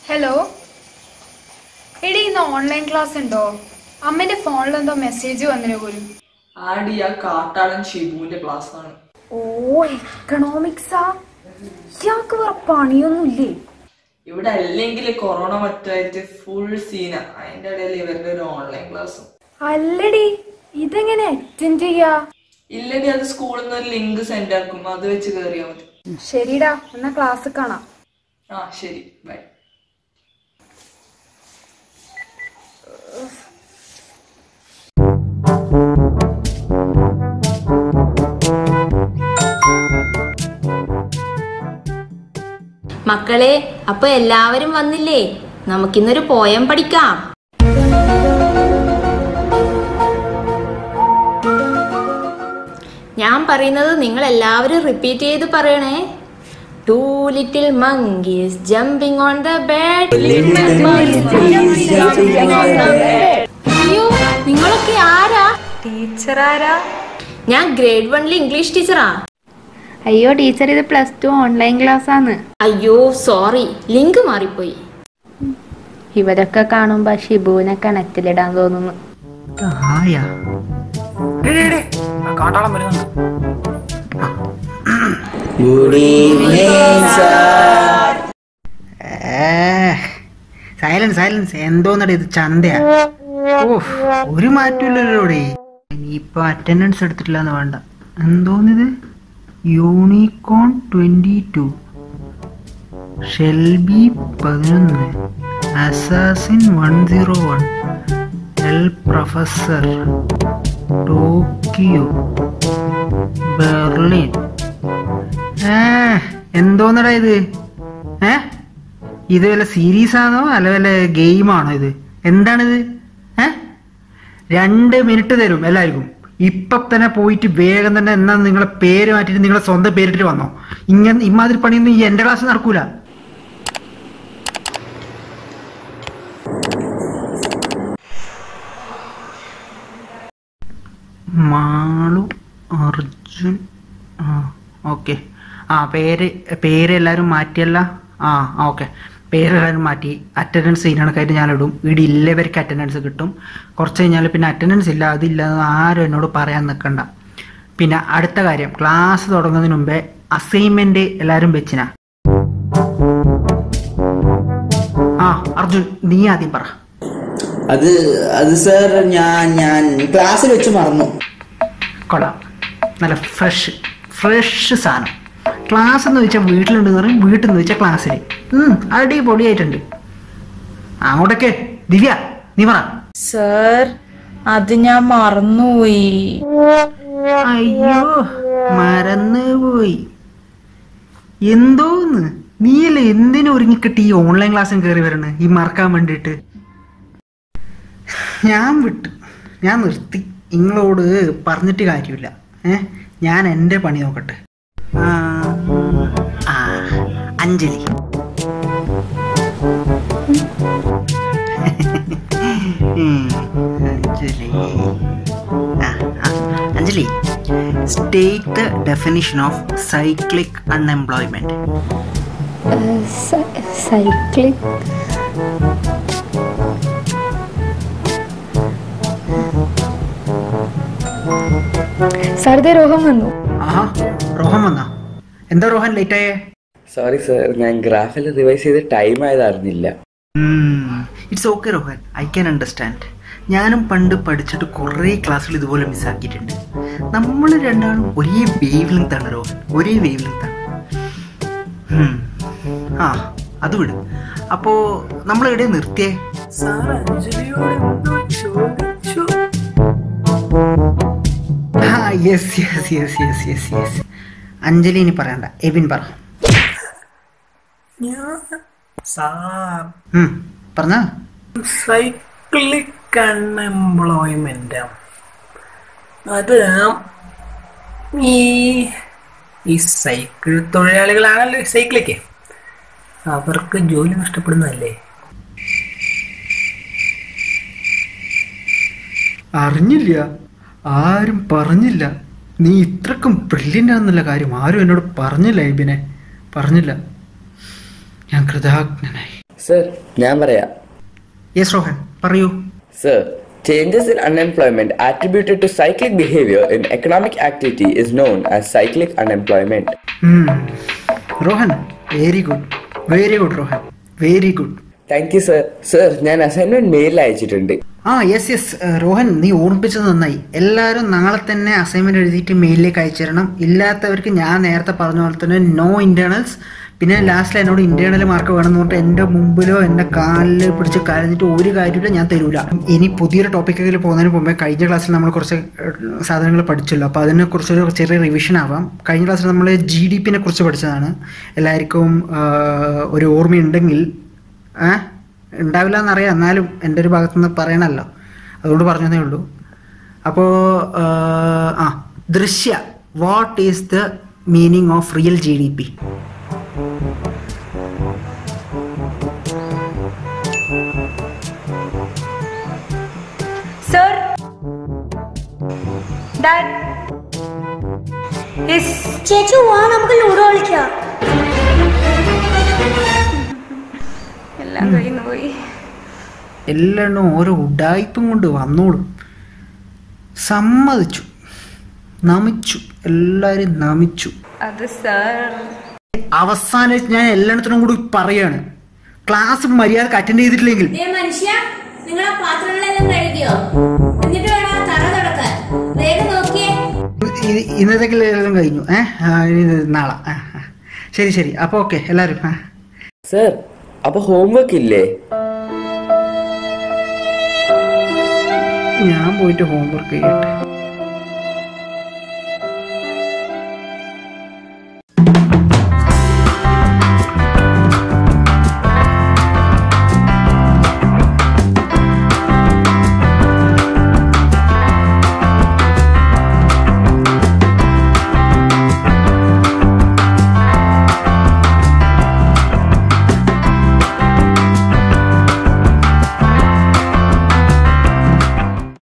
Hello എടി ഇന്ന് online class ഉണ്ടോ അമ്മന്റെ ഫോണിൽ എന്തോ മെസ്സേജ് വന്നിന് പോലും ആടി ആ കാട്ടാളൻ ഷിബുവിന്റെ ക്ലാസ് ആണ് ഓ എക്കണോമിക്സാ ഇയാൾക്ക് വേറെ പണിയൊന്നുമില്ലേ ഇവിടെ അല്ലെങ്കിൽ കൊറോണ മറ്റായിട്ട് ഫുൾ സീന അതിന്റെ ഇടയിൽ ഇവരുടെ ഒരു ഓൺലൈൻ ക്ലാസ്സും അല്ലടി ഇതെങ്ങനെ അറ്റൻഡ് ചെയ്യാ ഇല്ലടി അത് സ്കൂളിൽ നിന്ന് ഒരു ലിങ്ക് സെൻഡ് ആക്കും അത് വെച്ച് കയറിയാൽ മതി ശരിടാ എന്നാ ക്ലാസ് കാണാം ആ ശരി ബൈ മക്കളെ അപ്പൊ എല്ലാവരും വന്നില്ലേ നമുക്കിന്നൊരു പോയം പഠിക്കാം ഞാൻ പറയുന്നത് നിങ്ങൾ എല്ലാവരും റിപ്പീറ്റ് ചെയ്ത് പറയണേ two little monkeys jumping on the bed അയ്യോ നിങ്ങളൊക്കെ ആരാ ടീച്ചർ ആരാ ഞാൻ ഗ്രേഡ് വണ്ണിൽ ഇംഗ്ലീഷ് ടീച്ചറാ അയ്യോ ടീച്ചർ ഇത് പ്ലസ് ടു ഓൺലൈൻ ക്ലാസ് ആണ് അയ്യോ സോറി ലിങ്ക് മാറിപ്പോയി ഇവരൊക്കെ കാണുമ്പോ ഷിബുവിനെ കണക്റ്റിലിടാൻ തോന്നുന്നു ആയാ കാട്ടാളം വരുന്നുണ്ട് സൈലൻസ് സൈലൻസ് എന്തോന്നടേ ഇത് ചന്തയാ ഓ ഒരു മാറ്റമില്ലല്ലോടെ ഇനിയിപ്പൊ അറ്റൻഡൻസ് എടുത്തിട്ടില്ല എന്ന് വേണ്ട എന്തോന്നിത് യൂണിക്കോൺ ട്വന്റി ടു ഷെൽബി പതിനൊന്ന് assassin one zero one el professor Tokyo Berlin ഏ എന്തോന്നടാ ഇത് ഏ ഇത് വല്ല സീരീസ് ആണോ അല്ല വല്ല ഗെയിമാണോ ഇത് എന്താണിത് ഏ രണ്ട് മിനിറ്റ് തരും എല്ലാവർക്കും ഇപ്പൊ തന്നെ പോയിട്ട് വേഗം തന്നെ എന്നാ നിങ്ങളെ പേര് മാറ്റിട്ട് നിങ്ങളെ സ്വന്തം പേരിട്ട് വന്നോ ഇങ്ങനെ ഇമാതിരി പണിയൊന്നും ഈ എന്റെ ക്ലാസ് നടക്കൂല മാളു അർജുൻ ആ ഓക്കെ ആ പേര് പേര് എല്ലാവരും മാറ്റിയല്ല ആ ഓക്കെ പേര് എല്ലാവരും മാറ്റി അറ്റൻഡൻസ് ഇതിനകത്തായിട്ട് ഞാൻ ഇടും ഇവിടെ ഇല്ലവർക്ക് അറ്റൻഡൻസ് കിട്ടും കുറച്ച് കഴിഞ്ഞാൽ പിന്നെ അറ്റൻഡൻസ് ഇല്ല അതില്ല എന്ന് ആരും എന്നോട് പറയാൻ നിൽക്കണ്ട പിന്നെ അടുത്ത കാര്യം ക്ലാസ് തുടങ്ങുന്നതിന് മുമ്പേ അസൈൻമെന്റ് എല്ലാവരും വെച്ചിന ആ അർജുൻ നീ ആദ്യം പറ അത് അത് സാർ ഞാൻ ഞാൻ ക്ലാസ്സിൽ വെച്ച് മറന്നു കൊള്ളാം നല്ല ഫ്രഷ് ഫ്രഷ് സാധനം ക്ലാസ് എന്ന് വെച്ചാൽ വീട്ടിലുണ്ടെന്ന് പറയും വീട്ടിൽ നിന്ന് വെച്ചാൽ ക്ലാസ്സിൽ അടിപൊളിയായിട്ടുണ്ട് അങ്ങോട്ടൊക്കെ ദിവ്യ നീ പറ സർ അത് ഞാൻ മറന്നുപോയി അയ്യോ മറന്നുപോയി എന്തോന്ന് നീയല്ലേ എന്തിനു ഒരുങ്ങിക്കിട്ട് ഈ ഓൺലൈൻ ക്ലാസ്സിൽ കയറി വരണേ ഈ മറക്കാൻ വേണ്ടിയിട്ട് ഞാൻ വിട്ടു ഞാൻ നിർത്തി നിങ്ങളോട് പറഞ്ഞിട്ട് കാര്യമില്ല ഏ ഞാൻ എൻ്റെ പണി നോക്കട്ടെ ആ, ആ അഞ്ജലി ഉം, അഞ്ജലി ആ, ആ, Anjali state the definition of cyclic unemployment cyclic സർദേ രോഗം വന്നു ആഹാ റോഹൻ വന്നാ എന്താ റോഹൻ ലേറ്റ് ആയേ സോറി സാർ ഞാൻ ഗ്രാഫിൽ റിവൈസ് ചെയ്ത് ടൈം ആയത് അറിഞ്ഞില്ല it's okay Rohan I can understand ഞാനും പണ്ട് പഠിച്ചിട്ട് കുറേ ക്ലാസ്സുകൾ ഇതുപോലെ മിസ്സാക്കിയിട്ടുണ്ട് നമ്മൾ രണ്ടാളും ഒരേ വേവ് ലെങ്ത് ആണ് റോഹൻ ഒരേ വേവ് ലെങ്ത് ആണ് ഉം. ആ അത് വിട് അപ്പോ നമ്മൾ എവിടെ നിർത്തിയേ സാർ അഞ്ജലിയോട് എന്തോ ചോദിച്ചു ആ yes yes yes yes yes yes Anjali ഇനി പറയണ്ട എബിൻ പറ ഞാൻ സാർ ഉം, പറഞ്ഞോ സൈക്ലിക് അൺഎംപ്ലോയ്മെന്റ് അത് ഈ ഈ സൈക്കിൾ തൊഴിലാളികളാണല്ലോ ഈ സൈക്കിളിക്ക് അവർക്ക് ജോലി നഷ്ടപ്പെടുന്നതല്ലേ അറിഞ്ഞില്ല ആരും പറഞ്ഞില്ല നീ ഇത്രക്കും ബ്രില്യൻ്റ് ആണെന്നുള്ള കാര്യം ആരും എന്നോട് പറഞ്ഞില്ല എബിനെ പറഞ്ഞില്ല ഞാൻ കൃതജ്ഞനായി സർ ഞാൻ പറയാം യെസ് റോഹൻ പറയൂ sir changes in unemployment attributed to cyclic behavior in economic activity is known as cyclic unemployment. ഉം. Rohan very good very good Rohan very good thank you sir sir ഞാൻ അസൈൻമെന്റ് മെയിലിൽ അയച്ചിട്ടുണ്ട് ആ യെസ് യെസ് റോഹൻ നീ ഓർമ്മിപ്പിച്ചത് നന്നായി എല്ലാവരും നാളെ തന്നെ അസൈൻമെന്റ് എഴുതിയിട്ട് മെയിലിലേക്ക് അയച്ചു തരണം ഇല്ലാത്തവർക്ക് ഞാൻ നേരത്തെ പറഞ്ഞ പോലെ തന്നെ നോ ഇന്റേണൽസ് പിന്നെ ലാസ്റ്റിൽ എന്നോട് ഇന്റേണൽ മാർക്ക് വേണമെന്ന് പറഞ്ഞിട്ട് എൻ്റെ മുമ്പിലോ എൻ്റെ കാലിൽ പിടിച്ച് കരഞ്ഞിട്ട് ഒരു കാര്യമില്ല ഞാൻ തരൂല ഇനി പുതിയൊരു ടോപ്പിക്കിൽ പോകുന്നതിന് മുമ്പേ കഴിഞ്ഞ ക്ലാസ്സിൽ നമ്മൾ കുറച്ച് സാധനങ്ങൾ പഠിച്ചല്ലോ അപ്പോൾ അതിനെ കുറിച്ചൊരു ചെറിയ റിവിഷൻ ആവാം കഴിഞ്ഞ ക്ലാസ്സിൽ നമ്മൾ ജി ഡി പിനെ കുറിച്ച് പഠിച്ചതാണ് എല്ലാവർക്കും ആ, ഒരു ഓർമ്മയുണ്ടെങ്കിൽ ഏ ഉണ്ടാവില്ല എന്നറിയാം എന്നാലും എൻ്റെ ഒരു ഭാഗത്തു നിന്ന് പറയണമല്ലോ അതുകൊണ്ട് പറഞ്ഞതേ ഉള്ളൂ അപ്പോൾ ആ Drishya what is the meaning of real G D P sir dad yes ചേച്ചി വാ നമുക്ക് ലൂഡോ കളിക്കാം എല്ലാം കഴിഞ്ഞു പോയി എല്ലാം ഓരോ ഉഡായിപ്പും കൊണ്ട് വന്നോളും സമ്മതിച്ചു നമിച്ചു എല്ലാവരും നമിച്ചു അത് സർ അവസാനം ഞാൻ എല്ലായിടത്തിനും കൂടി പറയാണ് ക്ലാസ് മര്യാദക്ക് അറ്റൻഡ് ചെയ്തിട്ടില്ലെങ്കിൽ മനുഷ്യ നിങ്ങൾ ആ പാത്രങ്ങളെല്ലാം കഴുകിയോ എന്നിട്ട് വേണം ആ തറ തുടക്കാൻ വേഗം നോക്കിയേ ഇ- ഇന്നത്തേക്ക് എല്ലാം കഴിഞ്ഞു ഏഹ് നാളെ ആ, ആ. ശരി ശരി അപ്പോൾ ഓക്കെ എല്ലാവരും ആ സർ അപ്പൊ ഹോംവർക്ക് ഇല്ലേ ഞാൻ പോയിട്ട് ഹോംവർക്ക് ചെയ്യട്ടെ